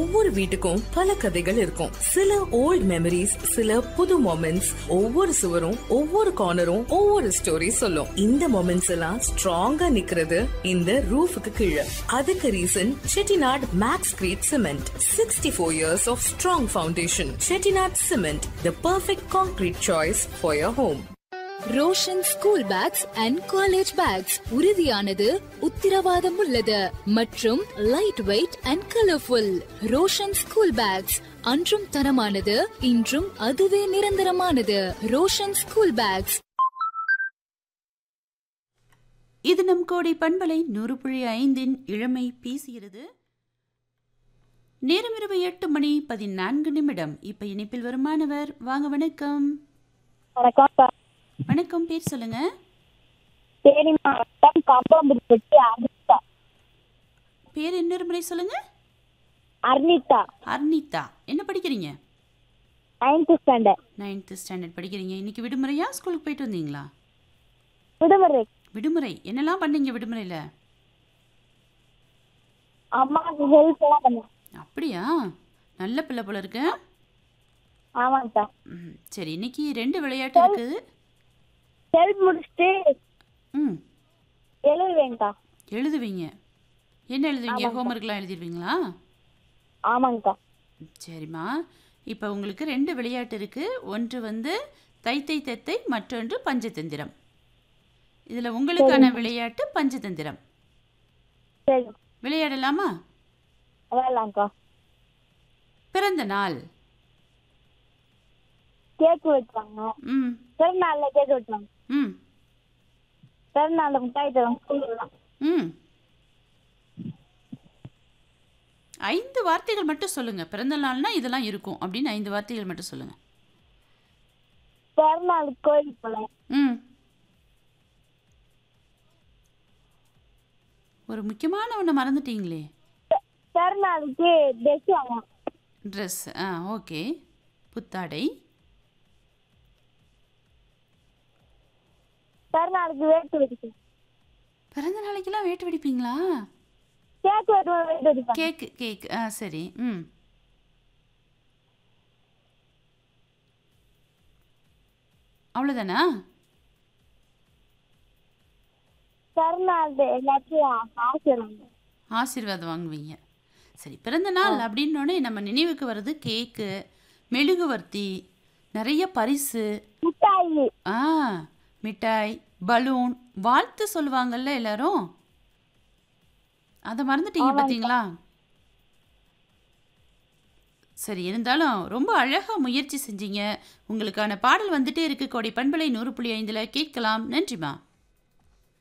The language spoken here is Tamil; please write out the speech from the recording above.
ஒவ்வொரு வீட்டுக்கும் பல கதைகள் இருக்கும் சில ஓல்ட் மெமரிஸ் சில புது மொமெண்ட்ஸ் ஒவ்வொரு சுவரும் ஒவ்வொரு கார்னரும் ஒவ்வொரு ஸ்டோரி சொல்லும் இந்த மொமெண்ட்ஸ் எல்லாம் ஸ்ட்ராங்கா நிக்கிறது இந்த ரூஃபுக்கு கீழே அதுக்கு reason Chettinad Maxcrete cement sixty four years of strong foundation Chettinad cement the perfect concrete choice for your home Roshan school bags and college bags உறுதியானது உத்தரவாதம் உள்ளது மற்றும் lightweight and colourful Roshan school bags அன்றும் தரமானது இன்றும் அதுவே நிரந்தரமானது ரோஷன் ஸ்கூல் பேக்ஸ் இது நம் கோடை பண்பலை நூறு புள்ளி ஐந்தின் இளமை பேசுகிறது நேரம் இரவு எட்டு மணி பதினான்கு நிமிடம் இப்ப இணைப்பில் வருமானவர் வாங்க வணக்கம் வணக்கம் சார் வணக்கம் பேர் சொல்லுங்க தேனி மாவட்டம் கம்பம்புப்பட்டி அர்னிதா பேர் இன்னொரு முறை சொல்லுங்க அர்னிதா அர்னிதா என்ன படிக்கிறீங்க நைன்த் ஸ்டாண்டர்ட் நைன்த்து ஸ்டாண்டர்ட் படிக்கிறீங்க இன்னைக்கு விடுமுறையா ஸ்கூலுக்கு போயிட்டு வந்தீங்களா விடுமுறை விடுமுறை என்னெல்லாம் பண்ணீங்க விடுமுறையில் அம்மாவுக்கு ஹெல்ப் எல்லாம் பண்ணேன் அப்படியா நல்ல பிள்ளை போல இருக்கு ஆமாங்க சார் ம், சரி இன்னைக்கு ரெண்டு விளையாட்டு இருக்குது ஹெல்ப் முடிச்சுட்டு ம் எழுதுவேங்கக்கா எழுதுவீங்க என்ன எழுதுவீங்க ஹோம்ஒர்க்லாம் எழுதிடுவீங்களா ஆமாங்கக்கா சரிம்மா இப்போ உங்களுக்கு ரெண்டு விளையாட்டு இருக்குது ஒன்று வந்து தைத்தை தெத்தை மற்றொன்று பஞ்சதந்திரம் இதில் உங்களுக்கான விளையாட்டு பஞ்சதந்திரம் சரி விளையாடலாமா விளையாடலாம்க்கா பிறந்த நாள் கேக் வெட்டுவாங்க ம் பிறநாளில் கேக் வெட்டுவாங்க ம் பிறநாளில் மிட்டாய் தருவாங்க ஸ்கூல்லாம் ம் ஐந்து வார்த்தைகள் மட்டும் சொல்லுங்க பிறந்த நாள்னா இதெல்லாம் இருக்கும் அப்படின்னு ஐந்து வார்த்தைகள் மட்டும் சொல்லுங்க பிறநாள் கோயிலுக்கு போகலாம் ம் ஒரு முக்கியமான ஒன்று மறந்துட்டீங்களே பிறநாளுக்கு ட்ரெஸ் வாங்கலாம் ட்ரெஸ் ஆ ஓகே புத்தாடை பிறநாளுக்கு வேட்டு வெடிக்கும் பிறந்த நாளைக்கெல்லாம் வேட்டு வெடிப்பீங்களா கேக் வெட்டுவோம் வேட்டு வெடிப்பாங்க கேக்கு கேக் ஆ சரி ம் அவ்வளோதானா பிறநாள் எல்லாத்தையும் ஆசிரியர் ஆசீர்வாதம் வாங்குவீங்க சரி பிறந்த நாள் அப்படின்னோடனே நம்ம நினைவுக்கு வர்றது கேக்கு மெழுகுவர்த்தி நிறைய பரிசு மிட்டாய் ஆ மிட்டாய் பலூன் வாழ்த்து சொல்லுவாங்கல்ல எல்லாரும் அதை மறந்துட்டீங்க பார்த்தீங்களா சரி இருந்தாலும் ரொம்ப அழகாக முயற்சி செஞ்சீங்க உங்களுக்கான பாடல் வந்துட்டே இருக்கு கோடி பண்பலை நூறு புள்ளி ஐந்தில் கேட்கலாம் நன்றிம்மா